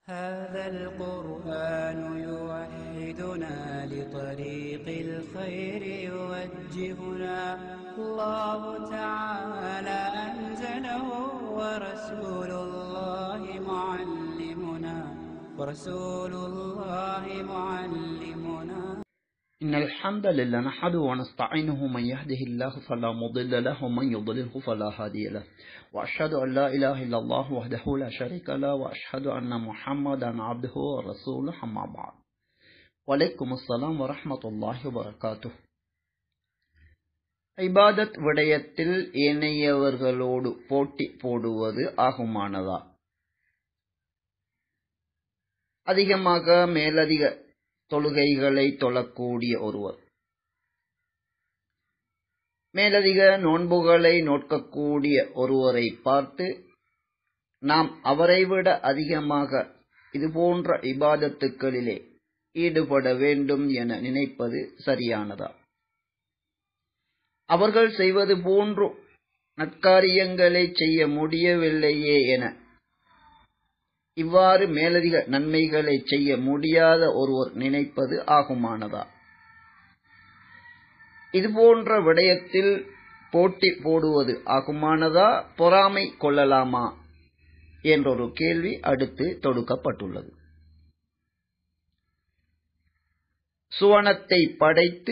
هذا القرآن يوحدنا لطريق الخير يوجهنا الله تعالى أنزله ورسول الله معلمنا ورسول الله معلمنا إن الحمد لله نحمده ونستعينه من يهده الله فلا مضل له ومن يضلله فلا هادي له وأشهد أن لا إله إلا الله وحده لا شريك له وأشهد أن محمدا عبده ورسوله أما بعد وعليكم السلام ورحمة الله وبركاته இபாதத் விடயத்தில் ஏனையவர்களோடு போட்டி போடுவது ஆகுமானதா அதிகமாக மேலதிக தொழுகைகளை தொழக்கூடிய ஒருவர் மேலதிக நோன்புகளை நோக்கக்கூடிய ஒருவரை பார்த்து நாம் அவரை விட அதிகமாக இதுபோன்ற இபாதத்துக்களிலே ஈடுபட வேண்டும் என நினைப்பது சரியானதா அவர்கள் செய்வது போன்று நற்காரியங்களை செய்ய முடியவில்லையே என இவ்வாறு மேலதிக நன்மைகளை செய்ய முடியாத ஒருவர் நினைப்பது ஆகுமானதா இதுபோன்ற விடயத்தில் போட்டி போடுவது ஆகுமானதா பொறாமை கொள்ளலாமா என்றொரு கேள்வி அடுத்து தொடுக்கப்பட்டுள்ளது சுவனத்தை படைத்து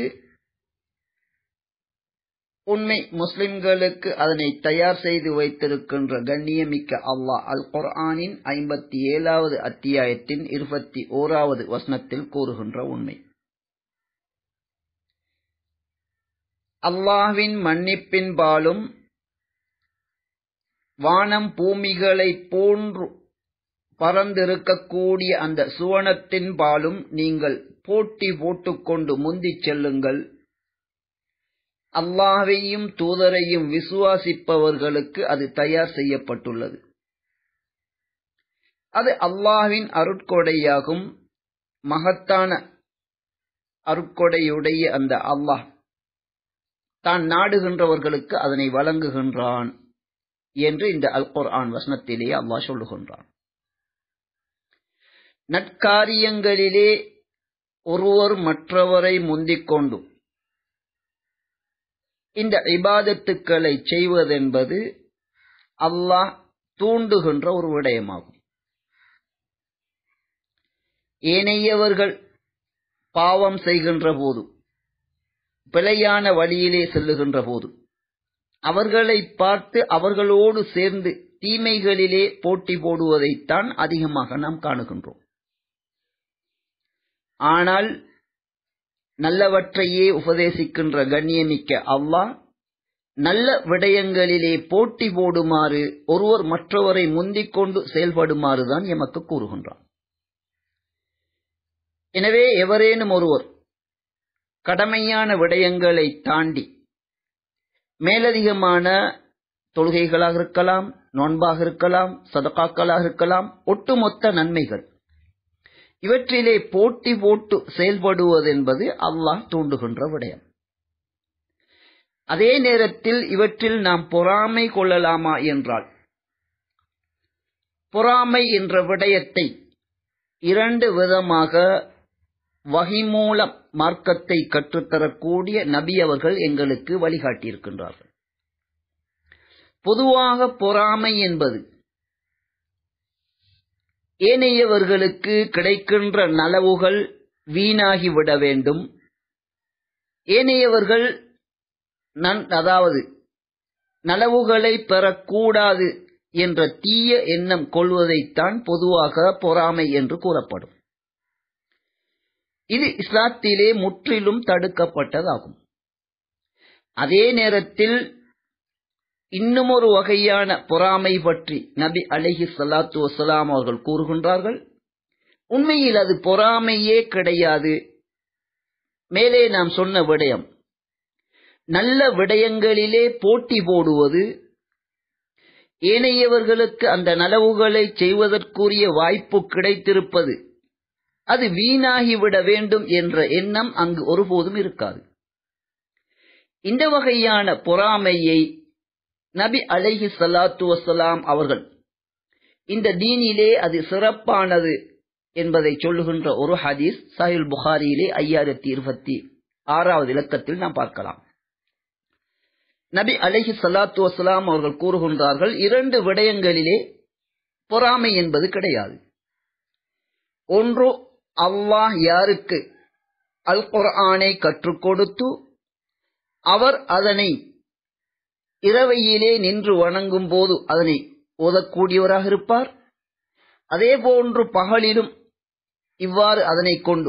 உண்மை முஸ்லிம்களுக்கு அதனை தயார் செய்து வைத்திருக்கின்ற கண்ணியமிக்க அல்லாஹ் அல் குர்ஆனின் ஐம்பத்தி ஏழாவது அத்தியாயத்தின் இருபத்தி ஓராவது வசனத்தில் கூறுகின்ற உண்மை அல்லாஹ்வின் மன்னிப்பின்பாலும் வானம் பூமிகளை போன்று பறந்திருக்கக்கூடிய அந்த சுவனத்தின் பாலும் நீங்கள் போட்டி போட்டுக்கொண்டு முந்திச் செல்லுங்கள் அல்லாஹையும் தூதரையும் விசுவாசிப்பவர்களுக்கு அது தயார் செய்யப்பட்டுள்ளது அது அல்லாஹ்வின் அருட்கொடையாகும் மகத்தான அருட்கொடையுடைய அந்த அல்லாஹ் தான் நாடுகின்றவர்களுக்கு அதனை வழங்குகின்றான் என்று இந்த அல் குர்ஆன் வசனத்திலே அல்லாஹ் சொல்லுகின்றான் நற்காரியங்களிலே ஒருவர் மற்றவரை முந்திக் கொண்டு இந்த இபாதத்துக்களை செய்வதென்பது அல்லாஹ் தூண்டுகின்ற ஒரு விடயமாகும் ஏனையவர்கள் பாவம் செய்கின்ற போது பிழையான வழியிலே செல்லுகின்ற போது அவர்களை பார்த்து அவர்களோடு சேர்ந்து தீமைகளிலே போட்டி போடுவதைத்தான் அதிகமாக நாம் காணுகின்றோம் ஆனால் நல்லவற்றையே உபதேசிக்கின்ற கண்ணியமிக்க அல்லாஹ் நல்ல விடயங்களிலே போட்டி போடுமாறு ஒருவர் மற்றவரை முந்திக் கொண்டு செயல்படுமாறுதான் எமக்கு கூறுகின்றான் எனவே எவரேனும் ஒருவர் கடமையான விடயங்களை தாண்டி மேலதிகமான தொழுகைகளாக இருக்கலாம் நோன்பாக இருக்கலாம் சதகாக்களாக இருக்கலாம் ஒட்டுமொத்த நன்மைகள் இவற்றிலே போட்டி போட்டு செயல்படுவதென்பது அல்லாஹ் தூண்டுகின்ற விடயம் அதே நேரத்தில் இவற்றில் நாம் பொறாமை கொள்ளலாமா என்றால் பொறாமை என்ற விடயத்தை இரண்டு விதமாக வகை மூலம் மார்க்கத்தை கற்றுத்தரக்கூடிய நபி அவர்கள் எங்களுக்கு வழிகாட்டியிருக்கின்றார்கள் பொதுவாக பொறாமை என்பது ஏனையவர்களுக்கு கிடைக்கின்ற நலவுகள் வீணாகிவிட வேண்டும் ஏனையவர்கள் நன் அதாவது நலவுகளை பெறக்கூடாது என்ற தீய எண்ணம் கொள்வதைத்தான் பொதுவாக பொறாமை என்று கூறப்படும் இது இஸ்லாத்திலே முற்றிலும் தடுக்கப்பட்டதாகும் அதே நேரத்தில் இன்னும் ஒரு வகையான பொறாமை பற்றி நபி அலிஹி சலாத்து வசலாம் அவர்கள் கூறுகின்றார்கள் உண்மையில் அது பொறாமையே கிடையாது மேலே நாம் சொன்ன விடயம் நல்ல விடயங்களிலே போட்டி போடுவது ஏனையவர்களுக்கு அந்த நலவுகளை செய்வதற்குரிய வாய்ப்பு கிடைத்திருப்பது அது வீணாகிவிட வேண்டும் என்ற எண்ணம் அங்கு ஒருபோதும் இருக்காது இந்த வகையான பொறாமையை நபி அலைஹி ஸலாத்து வஸலாம் அவர்கள் இந்த தீனிலே அது சிறப்பானது என்பதை சொல்லுகின்ற ஒரு ஹதீஸ் சாஹில் புகாரியிலே ஐயாயிரத்தி இருபத்தி ஆறாவது இலக்கத்தில் நாம் பார்க்கலாம் நபி அலைஹி சலாத்து வசலாம் அவர்கள் கூறுகின்றார்கள் இரண்டு விடயங்களிலே பொறாமை என்பது கிடையாது ஒன்று அல்லாஹ் யாருக்கு அல் குர்ஆனை கற்றுக் கொடுத்து அவர் அதனை இரவையிலே நின்று வணங்கும் போது அதனை ஓதக்கூடியவராக இருப்பார் அதே போன்று பகலிலும் இவ்வாறு அதனை கொண்டு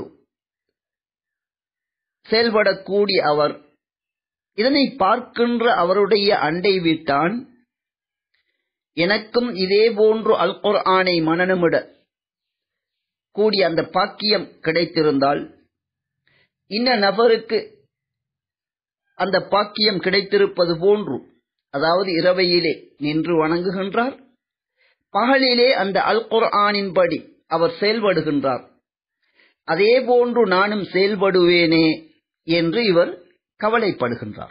செயல்படக்கூடிய அவர் இதனை பார்க்கின்ற அவருடைய அண்டை வீட்டான் எனக்கும் இதே போன்று அல் குர்ஆனை மனநமிட கூடிய அந்த பாக்கியம் கிடைத்திருந்தால் இன்ன நபருக்கு அந்த பாக்கியம் கிடைத்திருப்பது போன்று அதாவது இரவையிலே நின்று வணங்குகின்றார் பகலிலே அந்த அல் குர்ஆனின்படி அவர் செயல்படுகின்றார் அதே போன்று நானும் செயல்படுவேனே என்று இவர் கவலைப்படுகின்றார்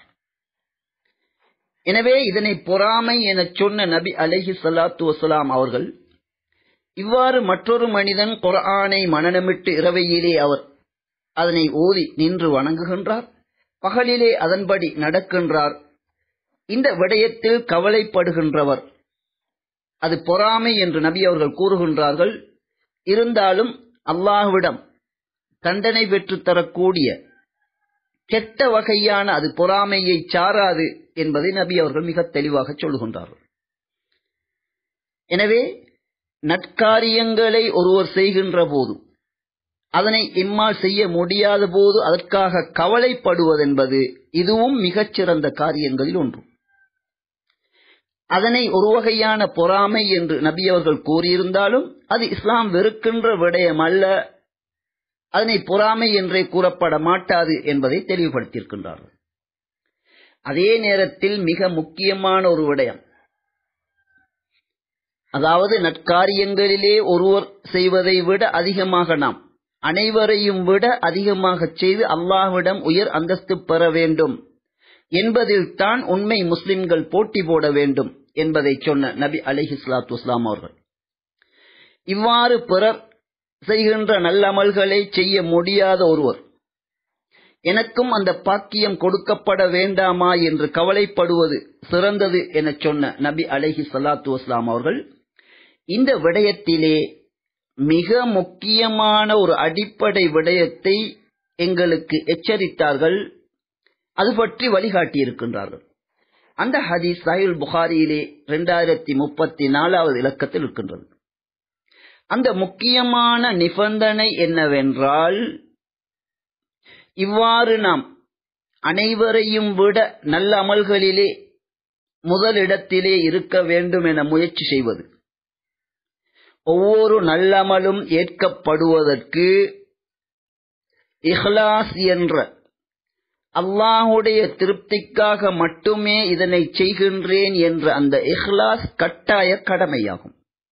எனவே இதனை பொறாமை எனச் சொன்ன நபி அலைஹி சலாத்து வசலாம் அவர்கள் இவ்வாறு மற்றொரு மனிதன் குர்ஆனை மனநமிட்டு இரவையிலே அவர் அதனை ஓதி நின்று வணங்குகின்றார் பகலிலே அதன்படி நடக்கின்றார் இந்த விடயத்தில் கவலைப்படுகின்றவர் அது பொறாமை என்று நபி அவர்கள் கூறுகின்றார்கள் இருந்தாலும் அல்லாஹ்விடம் தண்டனை பெற்று தரக்கூடிய கெட்ட வகையான அது பொறாமையை சாராது என்பதை நபி அவர்கள் மிக தெளிவாக சொல்லுகின்றார்கள் எனவே நற்காரியங்களை ஒருவர் செய்கின்ற போது அதனை எம்மால் செய்ய முடியாத போது அதற்காக கவலைப்படுவதென்பது இதுவும் மிகச்சிறந்த காரியங்களில் ஒன்று அதனை ஒரு வகையான பொறாமை என்று நபி அவர்கள் கூறியிருந்தாலும் அது இஸ்லாம் வெறுக்கின்ற விடயம் அல்ல அதனை பொறாமை என்றே கூறப்பட மாட்டாது என்பதை தெளிவுபடுத்தியிருக்கின்றார்கள் அதே நேரத்தில் மிக முக்கியமான ஒரு விடயம் அதாவது நற்காரியங்களிலே ஒருவர் செய்வதை விட அதிகமாக நாம் அனைவரையும் விட அதிகமாக செய்து அல்லாஹ்விடம் உயர் அந்தஸ்து பெற வேண்டும் என்பதில் தான் உண்மை முஸ்லிம்கள் போட்டி போட வேண்டும் என்பதை சொன்ன நபி அலிஹி சலாத்து வஸ்லாம் அவர்கள் இவ்வாறு பிறர் செய்கின்ற நல்லமல்களை செய்ய முடியாத ஒருவர் எனக்கும் அந்த பாக்கியம் கொடுக்கப்பட வேண்டாமா என்று கவலைப்படுவது சிறந்தது என சொன்ன நபி அலைஹி சலாத்து வஸ்லாம் அவர்கள் இந்த விடயத்திலே மிக முக்கியமான ஒரு அடிப்படை விடயத்தை எங்களுக்கு எச்சரித்தார்கள் அது பற்றி வழிகாட்டி இருக்கின்றார்கள் அந்த ஹதீஸ் சாஹில் புகாரியிலே இரண்டாயிரத்தி முப்பத்தி நாலாவது இலக்கத்தில் இருக்கின்றது அந்த முக்கியமான நிபந்தனை என்னவென்றால் இவ்வாறு நாம் அனைவரையும் விட நல்ல அமல்களிலே முதலிடத்திலே இருக்க வேண்டும் என முயற்சி செய்வது ஒவ்வொரு நல்லமலும் ஏற்கப்படுவதற்கு இஹ்லாஸ் என்ற அல்லாஹுடைய திருப்திக்காக மட்டுமே இதனை செய்கின்றேன் என்ற அந்த இஹ்லாஸ் கட்டாய கடமையாகும்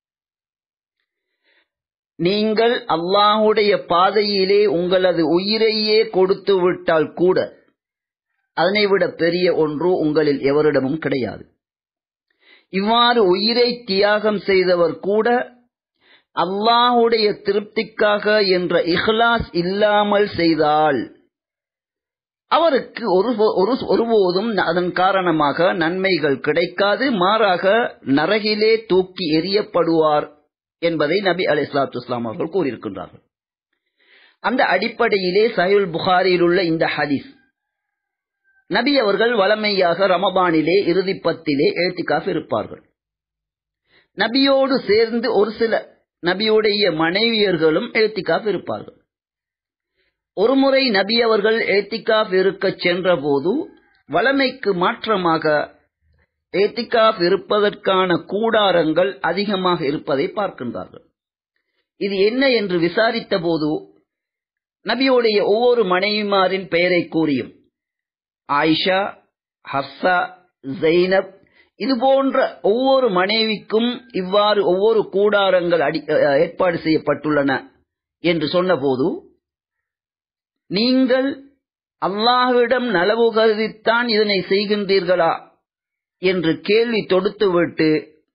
நீங்கள் அல்லாஹுடைய பாதையிலே உங்களது உயிரையே கொடுத்து விட்டால் கூட அதனை விட பெரிய ஒன்று உங்களில் எவரிடமும் கிடையாது இவ்வாறு உயிரை தியாகம் செய்தவர் கூட அல்லாஹுடைய திருப்திக்காக என்ற இஹ்லாஸ் இல்லாமல் செய்தால் அவருக்கு ஒரு ஒருபோதும் அதன் காரணமாக நன்மைகள் கிடைக்காது மாறாக நரகிலே தூக்கி எறியப்படுவார் என்பதை நபி அலி இஸ்லாத்து இஸ்லாம் அவர்கள் கூறியிருக்கின்றார்கள் அந்த அடிப்படையிலே சஹில் புகாரியில் உள்ள இந்த ஹதீஸ் நபி அவர்கள் வளமையாக ரமபானிலே இறுதிப்பத்திலே எழுத்திக்காக இருப்பார்கள் நபியோடு சேர்ந்து ஒரு சில நபியுடைய மனைவியர்களும் எழுத்திக்காக இருப்பார்கள் ஒருமுறை நபி அவர்கள் ஏத்திகாப் இருக்க சென்ற போது வளமைக்கு மாற்றமாக ஏத்திகாப் இருப்பதற்கான கூடாரங்கள் அதிகமாக இருப்பதை பார்க்கின்றார்கள் இது என்ன என்று விசாரித்த போது நபியுடைய ஒவ்வொரு மனைவிமாரின் பெயரை கூறியும் ஆயிஷா ஹப்சா ஜெய்னப் இது போன்ற ஒவ்வொரு மனைவிக்கும் இவ்வாறு ஒவ்வொரு கூடாரங்கள் அடி ஏற்பாடு செய்யப்பட்டுள்ளன என்று சொன்னபோது நீங்கள் அல்லாஹ்விடம் நலவு கருதித்தான் இதனை செய்கின்றீர்களா என்று கேள்வி தொடுத்துவிட்டு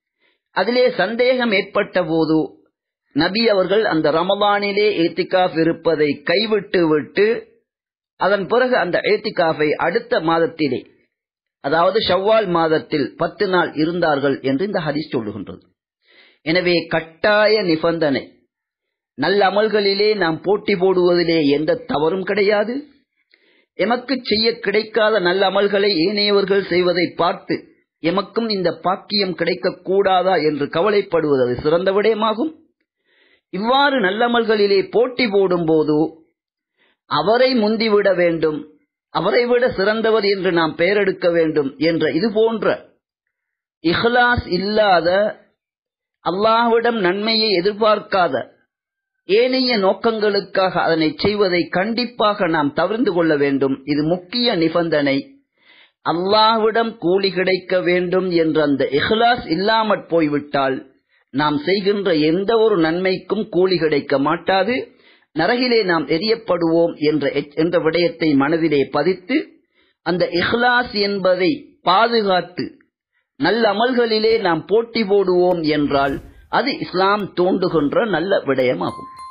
அதிலே சந்தேகம் ஏற்பட்ட போது நபி அவர்கள் அந்த ரமலானிலே ஏத்திகாஃப் இருப்பதை கைவிட்டு விட்டு அதன் பிறகு அந்த ஏத்திகாஃபை அடுத்த மாதத்திலே அதாவது ஷவ்வால் மாதத்தில் பத்து நாள் இருந்தார்கள் என்று இந்த ஹதீஸ் சொல்லுகின்றது எனவே கட்டாய நிபந்தனை நல்ல அமல்களிலே நாம் போட்டி போடுவதிலே எந்த தவறும் கிடையாது எமக்கு செய்ய கிடைக்காத நல்ல அமல்களை ஏனையவர்கள் செய்வதை பார்த்து எமக்கும் இந்த பாக்கியம் கிடைக்க கூடாதா என்று கவலைப்படுவது அது சிறந்த விடயமாகும் இவ்வாறு நல்லமல்களிலே போட்டி போடும்போது அவரை முந்திவிட வேண்டும் அவரை விட சிறந்தவர் என்று நாம் பெயரெடுக்க வேண்டும் என்ற இது போன்ற இஹ்லாஸ் இல்லாத அல்லாஹ்விடம் நன்மையை எதிர்பார்க்காத ஏனைய நோக்கங்களுக்காக அதனை செய்வதை கண்டிப்பாக நாம் தவிர்த்து கொள்ள வேண்டும் இது முக்கிய நிபந்தனை அல்லாஹ்விடம் கூலி கிடைக்க வேண்டும் என்ற அந்த இஹ்லாஸ் இல்லாமற் போய்விட்டால் நாம் செய்கின்ற எந்த ஒரு நன்மைக்கும் கூலி கிடைக்க மாட்டாது நரகிலே நாம் எரியப்படுவோம் என்ற என்ற விடயத்தை மனதிலே பதித்து அந்த இஹ்லாஸ் என்பதை பாதுகாத்து நல்ல அமல்களிலே நாம் போட்டி போடுவோம் என்றால் அது இஸ்லாம் தோண்டுகின்ற நல்ல விடயமாகும்